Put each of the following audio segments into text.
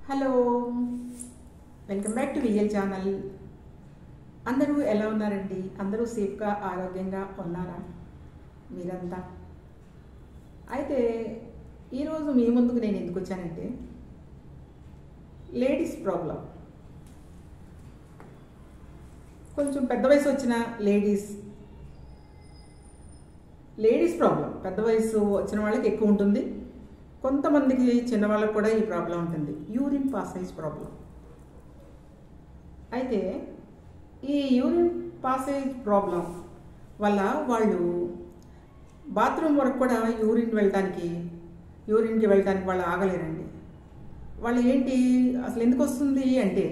Hello welcome back to VL channel అందరూ ఎలా ఉన్నారండి అందరూ సేఫ్గా ఆరోగ్యంగా ఉన్నారా మీరంతా అయితే ఈరోజు మీ ముందుకు నేను ఎందుకు వచ్చానంటే లేడీస్ ప్రాబ్లం కొంచెం పెద్ద వయసు వచ్చిన లేడీస్ లేడీస్ ప్రాబ్లం పెద్ద వయసు వచ్చిన వాళ్ళకి ఎక్కువ ఉంటుంది కొంతమందికి చిన్న వాళ్ళకి కూడా ఈ ప్రాబ్లం ఉంటుంది యూరిన్ పాసేజ్ ప్రాబ్లం అయితే ఈ యూరిన్ పాసేజ్ ప్రాబ్లం వల్ల వాళ్ళు బాత్రూమ్ వరకు కూడా యూరిన్ వెళ్ళడానికి యూరిన్కి వెళ్ళడానికి వాళ్ళు ఆగలేరండి వాళ్ళు ఏంటి అసలు ఎందుకు వస్తుంది అంటే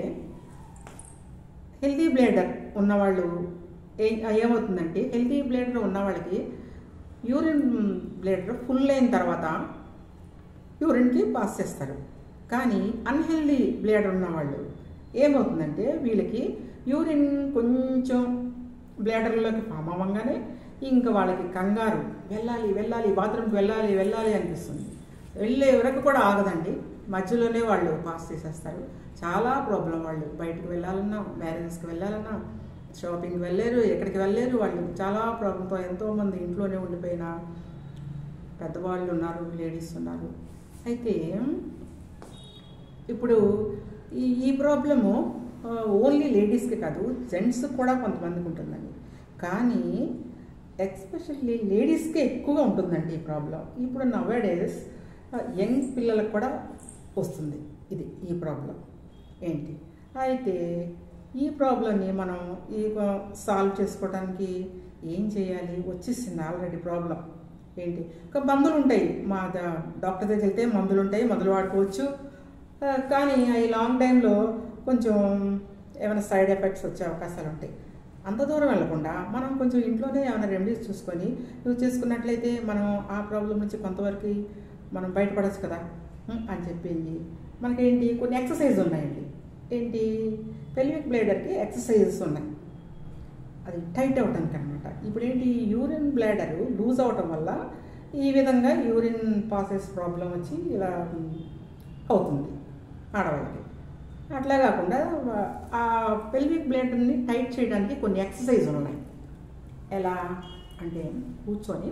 హెల్తీ బ్లేడర్ ఉన్నవాళ్ళు ఏ ఏమవుతుందంటే హెల్తీ బ్లేడర్ ఉన్న వాళ్ళకి యూరిన్ బ్లేడర్ ఫుల్ అయిన తర్వాత యూరిన్కి పాస్ చేస్తారు కానీ అన్హెల్దీ బ్లేడర్ ఉన్నవాళ్ళు ఏమవుతుందంటే వీళ్ళకి యూరిన్ కొంచెం బ్లేడర్లోకి ఫామ్ అవ్వగానే ఇంకా వాళ్ళకి కంగారు వెళ్ళాలి వెళ్ళాలి బాత్రూమ్కి వెళ్ళాలి వెళ్ళాలి అనిపిస్తుంది వెళ్ళే వరకు కూడా ఆగదండి మధ్యలోనే వాళ్ళు పాస్ చేసేస్తారు చాలా ప్రాబ్లం వాళ్ళు బయటకు వెళ్ళాలన్నా మ్యారేజెస్కి వెళ్ళాలన్నా షాపింగ్కి వెళ్ళలేరు ఎక్కడికి వెళ్ళలేరు వాళ్ళు చాలా ప్రాబ్లంతో ఎంతోమంది ఇంట్లోనే ఉండిపోయిన పెద్దవాళ్ళు ఉన్నారు లేడీస్ ఉన్నారు అయితే ఇప్పుడు ఈ ఈ ప్రాబ్లము ఓన్లీ లేడీస్కి కాదు జెంట్స్కి కూడా కొంతమందికి ఉంటుందండి కానీ ఎక్స్పెషల్లీ లేడీస్కే ఎక్కువగా ఉంటుందండి ఈ ప్రాబ్లం ఇప్పుడు నవేడేస్ యంగ్ పిల్లలకు కూడా వస్తుంది ఇది ఈ ప్రాబ్లం ఏంటి అయితే ఈ ప్రాబ్లమ్ని మనం ఈ సాల్వ్ చేసుకోవడానికి ఏం చేయాలి వచ్చేసింది ఆల్రెడీ ప్రాబ్లం ఏంటి ఇంకా మందులు ఉంటాయి మా డాక్టర్ దగ్గరికి వెళ్తే మందులు ఉంటాయి మందులు వాడుకోవచ్చు కానీ ఈ లాంగ్ టైంలో కొంచెం ఏమైనా సైడ్ ఎఫెక్ట్స్ వచ్చే అవకాశాలు ఉంటాయి అంత దూరం వెళ్లకుండా మనం కొంచెం ఇంట్లోనే ఏమైనా రెమెడీస్ చూసుకొని యూజ్ చేసుకున్నట్లయితే మనం ఆ ప్రాబ్లం నుంచి కొంతవరకు మనం బయటపడచ్చు కదా అని చెప్పింది మనకేంటి కొన్ని ఎక్సర్సైజ్ ఉన్నాయండి ఏంటి పెల్విక్ బ్లేడర్కి ఎక్సర్సైజెస్ ఉన్నాయి అది టైట్ అవడానికి అనమాట ఇప్పుడు ఏంటి యూరిన్ బ్లాడర్ లూజ్ అవటం వల్ల ఈ విధంగా యూరిన్ పాసెస్ ప్రాబ్లం వచ్చి ఇలా అవుతుంది ఆడవాళ్ళకి అట్లా కాకుండా ఆ పెల్విక్ బ్లేడర్ని టైట్ చేయడానికి కొన్ని ఎక్సర్సైజ్ ఉన్నాయి ఎలా అంటే కూర్చొని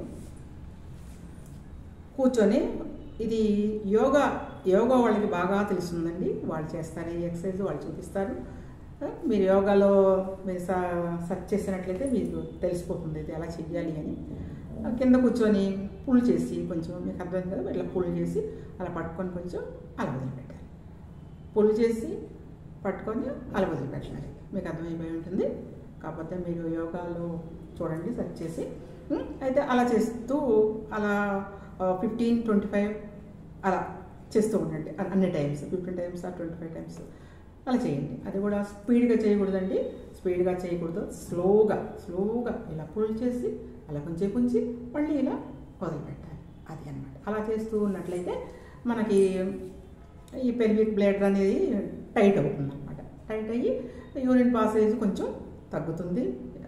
కూర్చొని ఇది యోగా యోగా వాళ్ళకి బాగా తెలుస్తుందండి వాళ్ళు చేస్తారు ఈ ఎక్సర్సైజ్ వాళ్ళు చూపిస్తారు మీరు యోగాలో మీరు సెర్చ్ చేసినట్లయితే మీకు తెలిసిపోతుంది ఇది ఎలా చెయ్యాలి అని కింద కూర్చొని పుల్ చేసి కొంచెం మీకు అర్థమైంది కదా ఇట్లా పుల్ చేసి అలా పట్టుకొని కొంచెం అలా వదిలిపెట్టాలి పుల్ చేసి పట్టుకొని అలా వదిలిపెట్టాలి మీకు అర్థమైపోయి ఉంటుంది కాకపోతే మీరు యోగాలో చూడండి సెర్చ్ చేసి అయితే అలా చేస్తూ అలా ఫిఫ్టీన్ ట్వంటీ ఫైవ్ అలా చేస్తూ ఉండండి అన్ని టైమ్స్ ఫిఫ్టీన్ టైమ్స్ ఆ ట్వంటీ ఫైవ్ టైమ్స్ అలా చేయండి అది కూడా స్పీడ్గా చేయకూడదండి స్పీడ్గా చేయకూడదు స్లోగా స్లోగా ఇలా పుల్ చేసి అలా కొంచెం ఉంచి మళ్ళీ ఇలా వదిలిపెట్టాలి అది అనమాట అలా చేస్తూ ఉన్నట్లయితే మనకి ఈ పెల్విక్ బ్లేడర్ అనేది టైట్ అవుతుంది అనమాట టైట్ అయ్యి యూరిన్ పాసేజ్ కొంచెం తగ్గుతుంది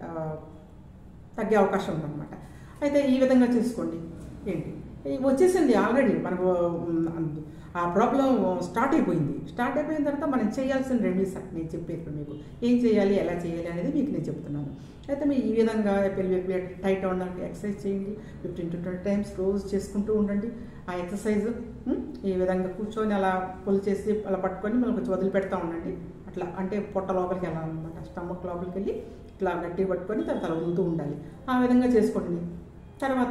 తగ్గే అవకాశం ఉందన్నమాట అయితే ఈ విధంగా చేసుకోండి ఏంటి వచ్చేసింది ఆల్రెడీ మనకు ఆ ప్రాబ్లం స్టార్ట్ అయిపోయింది స్టార్ట్ అయిపోయిన తర్వాత మనం చేయాల్సిన రెమెడీస్ నేను చెప్పేది ఇప్పుడు మీకు ఏం చేయాలి ఎలా చేయాలి అనేది మీకు నేను చెప్తున్నాను అయితే మీరు ఈ విధంగా పెల్విక్ బ్లేడ్ టైట్ అవ్వడానికి ఎక్సర్సైజ్ చేయండి ఫిఫ్టీన్ టు ట్వంటీ టైమ్స్ రోజు చేసుకుంటూ ఉండండి ఆ ఎక్సర్సైజ్ ఈ విధంగా కూర్చొని అలా పుల్ చేసి అలా పట్టుకొని మనం కొంచెం వదిలిపెడతా ఉండండి అట్లా అంటే పొట్ట లోపలికి వెళ్ళాలన్నమాట స్టమక్ లోపలికి వెళ్ళి ఇట్లా గట్టి పట్టుకొని తర్వాత అలా వదులుతూ ఉండాలి ఆ విధంగా చేసుకోండి తర్వాత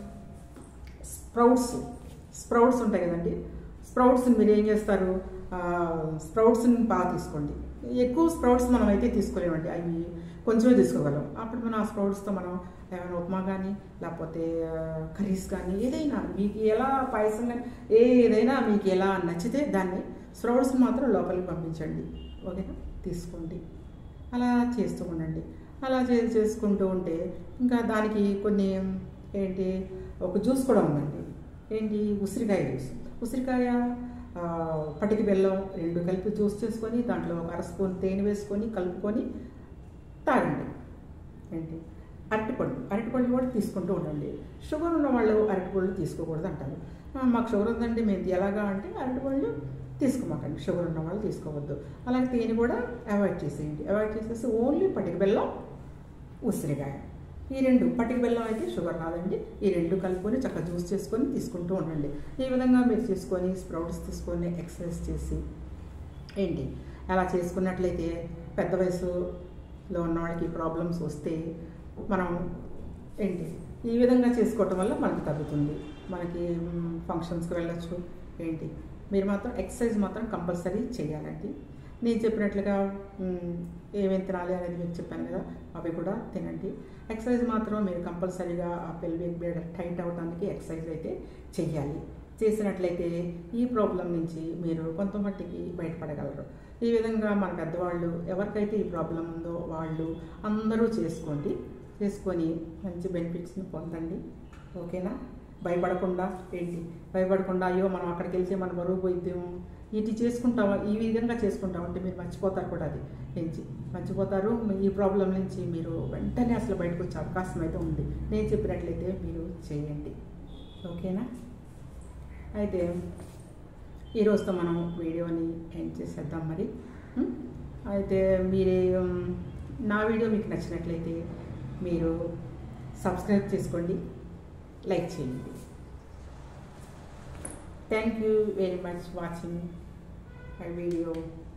స్ప్రౌట్స్ స్ప్రౌట్స్ ఉంటాయి కదండి స్ప్రౌట్స్ని మీరు ఏం చేస్తారు స్ప్రౌట్స్ని బాగా తీసుకోండి ఎక్కువ స్ప్రౌట్స్ మనం అయితే తీసుకోలేమండి అవి కొంచెమే తీసుకోగలం అప్పుడు మనం ఆ స్ప్రౌట్స్తో మనం ఏమైనా ఉప్మా కానీ లేకపోతే కర్రీస్ కానీ ఏదైనా మీకు ఎలా పాయసం కానీ ఏదైనా మీకు ఎలా నచ్చితే దాన్ని స్ప్రౌట్స్ మాత్రం లోపలికి పంపించండి ఓకేనా తీసుకోండి అలా చేస్తూ ఉండండి అలా చే చేసుకుంటూ ఉంటే ఇంకా దానికి కొన్ని ఏంటి ఒక జ్యూస్ కూడా ఉందండి ఏంటి ఉసిరికాయ జ్యూస్ ఉసిరికాయ పటికి బెల్లం రెండు కలిపి జ్యూస్ చేసుకొని దాంట్లో ఒక అర స్పూన్ తేనె వేసుకొని కలుపుకొని తాగండి ఏంటి అరటిపళ్ళు అరటిపళ్ళు కూడా తీసుకుంటూ ఉండండి షుగర్ ఉన్న వాళ్ళు అరటిపళ్ళు తీసుకోకూడదు అంటారు మాకు షుగర్ ఉందండి మేము ఎలాగా అంటే అరటిపళ్ళు తీసుకోమాకండి షుగర్ ఉన్న వాళ్ళు తీసుకోవద్దు అలాగే తేనె కూడా అవాయిడ్ చేసేయండి అవాయిడ్ చేసేసి ఓన్లీ పటిక బెల్లం ఉసిరికాయ ఈ రెండు పటిక బెల్లం అయితే షుగర్ రాదండి ఈ రెండు కలుపుకొని చక్కగా జ్యూస్ చేసుకొని తీసుకుంటూ ఉండండి ఈ విధంగా మీరు చేసుకొని స్ప్రౌట్స్ తీసుకొని ఎక్సర్సైజ్ చేసి ఏంటి అలా చేసుకున్నట్లయితే పెద్ద వయసులో ఉన్న వాళ్ళకి ప్రాబ్లమ్స్ వస్తే మనం ఏంటి ఈ విధంగా చేసుకోవటం వల్ల మనకి తగ్గుతుంది మనకి ఫంక్షన్స్కి వెళ్ళొచ్చు ఏంటి మీరు మాత్రం ఎక్సర్సైజ్ మాత్రం కంపల్సరీ చేయాలండి నేను చెప్పినట్లుగా మ్, ఏమేమి తినాలి అనేది మీకు చెప్పాను కదా అవి కూడా తినండి ఎక్సర్సైజ్ మాత్రం మీరు కంపల్సరీగా ఆ పెల్విక్ బ్లేడ్ టైట్ అవడానికి ఎక్సర్సైజ్ అయితే చెయ్యాలి చేసినట్లయితే ఈ ప్రాబ్లం నుంచి మీరు కొంతమట్టికి బయటపడగలరు ఈ విధంగా మన పెద్దవాళ్ళు ఎవరికైతే ఈ ప్రాబ్లం ఉందో వాళ్ళు అందరూ చేసుకోండి చేసుకొని మంచి బెనిఫిట్స్ని పొందండి ఓకేనా భయపడకుండా ఏంటి భయపడకుండా అయ్యో మనం అక్కడికి వెళ్తే మన బరువు పోయిద్దాము ఇది చేసుకుంటావా ఈ విధంగా చేసుకుంటామంటే మీరు మర్చిపోతారు కూడా అది నుంచి మర్చిపోతారు ఈ ప్రాబ్లం నుంచి మీరు వెంటనే అసలు బయటకు వచ్చే అవకాశం అయితే ఉంది నేను చెప్పినట్లయితే మీరు చేయండి ఓకేనా అయితే ఈరోజుతో మనం వీడియోని ఎండ్ చేసేద్దాం మరి ఉం? అయితే మీరే ఉం, నా వీడియో మీకు నచ్చినట్లయితే మీరు సబ్స్క్రైబ్ చేసుకోండి లైక్ చేయండి thank you very much watching my video